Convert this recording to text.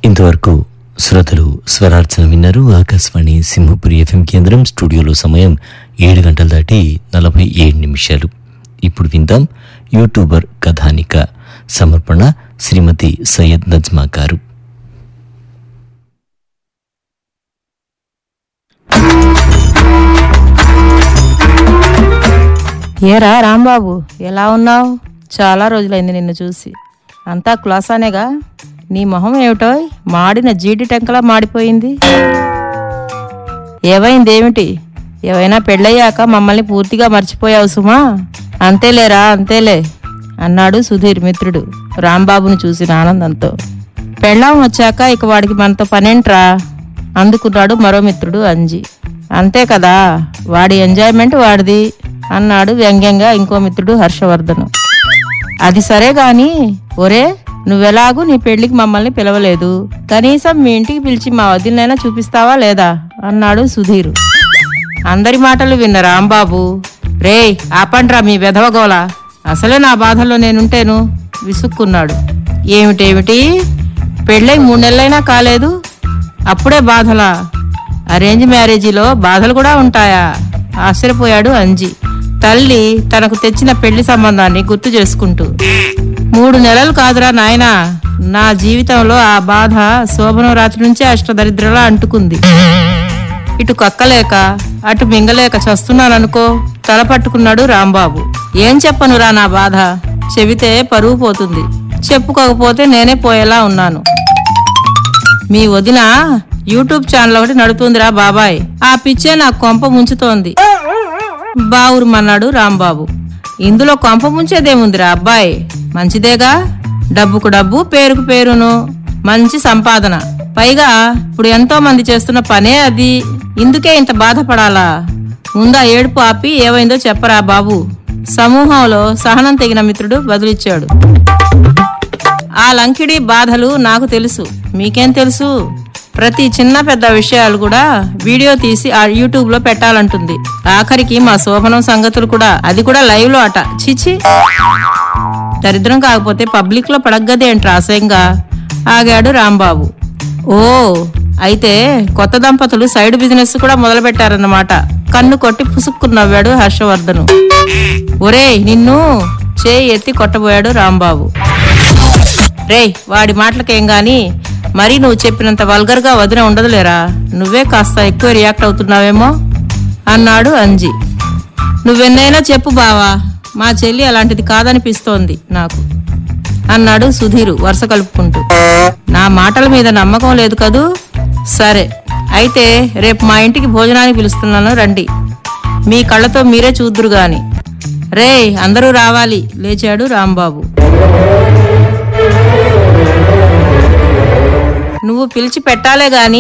ఇంతవరకు శ్రోతలు స్వరార్చన విన్నారు ఆకాశవాణి సింహపురి ఎఫ్ఎం కేంద్రం స్టూడియోలో సమయం ఏడు గంటలు దాటి నలభై ఏడు నిమిషాలు ఇప్పుడు విందాం యూట్యూబర్ కథానిక సమర్పణ శ్రీమతి సయ్యద్ నజ్మా గారు ఏరా రాంబాబు ఎలా ఉన్నావు చాలా రోజులైంది నిన్ను చూసి అంతా కులాసానేగా నీ మొహం ఏమిటో మాడిన జీడి టెంకలా మాడిపోయింది ఏమైంది ఏమిటి ఏవైనా పెళ్ళయ్యాక మమ్మల్ని పూర్తిగా మర్చిపోయావు సుమా అంతేలేరా అంతేలే అన్నాడు సుధీర్ మిత్రుడు రాంబాబును చూసిన ఆనందంతో పెళ్ళాం వచ్చాక ఇక వాడికి మనతో పనేంట్రా అందుకున్నాడు మరో మిత్రుడు అంజి అంతే కదా వాడి ఎంజాయ్మెంట్ వాడిది అన్నాడు వ్యంగ్యంగా ఇంకో మిత్రుడు హర్షవర్ధను అది సరే గాని ఒరే నువ్వెలాగూ నీ పెళ్లికి మమ్మల్ని పిలవలేదు కనీసం మీ ఇంటికి పిలిచి మా వదినైనా చూపిస్తావా లేదా అన్నాడు సుధీరు అందరి మాటలు విన్న రాంబాబు రే ఆపండ్రా మీ వెధవగోల అసలే నా బాధల్లో నేనుంటేను విసుక్కున్నాడు ఏమిటేమిటి పెళ్ళై మూడు నెలలైనా కాలేదు అప్పుడే బాధలా అరేంజ్ మ్యారేజీలో బాధలు కూడా ఉంటాయా ఆశ్చర్యపోయాడు అంజి తల్లి తనకు తెచ్చిన పెళ్లి సంబంధాన్ని గుర్తు చేసుకుంటూ మూడు నెలలు కాదురా నాయనా నా జీవితంలో ఆ బాధ శోభనం రాత్రి నుంచే అష్టదరిద్రలా అంటుకుంది ఇటు కక్కలేక అటు మింగలేక చస్తున్నాననుకో తల పట్టుకున్నాడు రాంబాబు ఏం చెప్పనురా నా బాధ చెబితే పరువు పోతుంది చెప్పుకోకపోతే నేనే పోయేలా ఉన్నాను మీ వదిన యూట్యూబ్ ఛానల్ ఒకటి నడుతుందిరా బాబాయ్ ఆ పిచ్చే నా కొంప ముంచుతోంది బావురుమన్నాడు రాంబాబు ఇందులో కొంప ముంచేదేముందిరా అబ్బాయి మంచిదేగా డబ్బుకు డబ్బు పేరుకు పేరును మంచి సంపాదన పైగా ఇప్పుడు ఎంతో మంది చేస్తున్న పనే అది ఇందుకే ఇంత బాధపడాలా ముందా ఏడుపు ఆపి ఏమైందో చెప్పరా బాబు సమూహంలో సహనం తెగిన మిత్రుడు బదులిచ్చాడు ఆ లంకిడి బాధలు నాకు తెలుసు మీకేం తెలుసు ప్రతి చిన్న పెద్ద విషయాలు కూడా వీడియో తీసి ఆ యూట్యూబ్ లో పెట్టాలంటుంది ఆఖరికి మా శోభనం సంగతులు కూడా అది కూడా లైవ్ లో అట చిచి దరిద్రం కాకపోతే పబ్లిక్ లో పడగ్గదేంట్రా అసహ్యంగా ఆగాడు రాంబాబు ఓ అయితే కొత్త దంపతులు సైడ్ బిజినెస్ కూడా మొదలు పెట్టారన్నమాట కన్ను కొట్టి పుసుక్కు నవ్వాడు హర్షవర్ధను ఒరేయ్ నిన్ను చేయి ఎత్తి కొట్టబోయాడు రాంబాబు రేయ్ వాడి మాటలకేం గాని మరి నువ్వు చెప్పినంత వల్గర్ గా వదిన ఉండదులేరా నువ్వే కాస్త ఎక్కువ రియాక్ట్ అవుతున్నావేమో అన్నాడు అంజి నువ్వెన్నైనా చెప్పు బావా మా చెల్లి అలాంటిది కాదనిపిస్తోంది నాకు అన్నాడు సుధీరు వరుస కలుపుకుంటూ నా మాటల మీద నమ్మకం లేదు కదూ సరే అయితే రేపు మా ఇంటికి భోజనానికి పిలుస్తున్నాను రండి మీ కళ్ళతో మీరే చూద్దురు గాని రే అందరూ రావాలి లేచాడు రాంబాబు నువ్వు పిలిచి పెట్టాలే గాని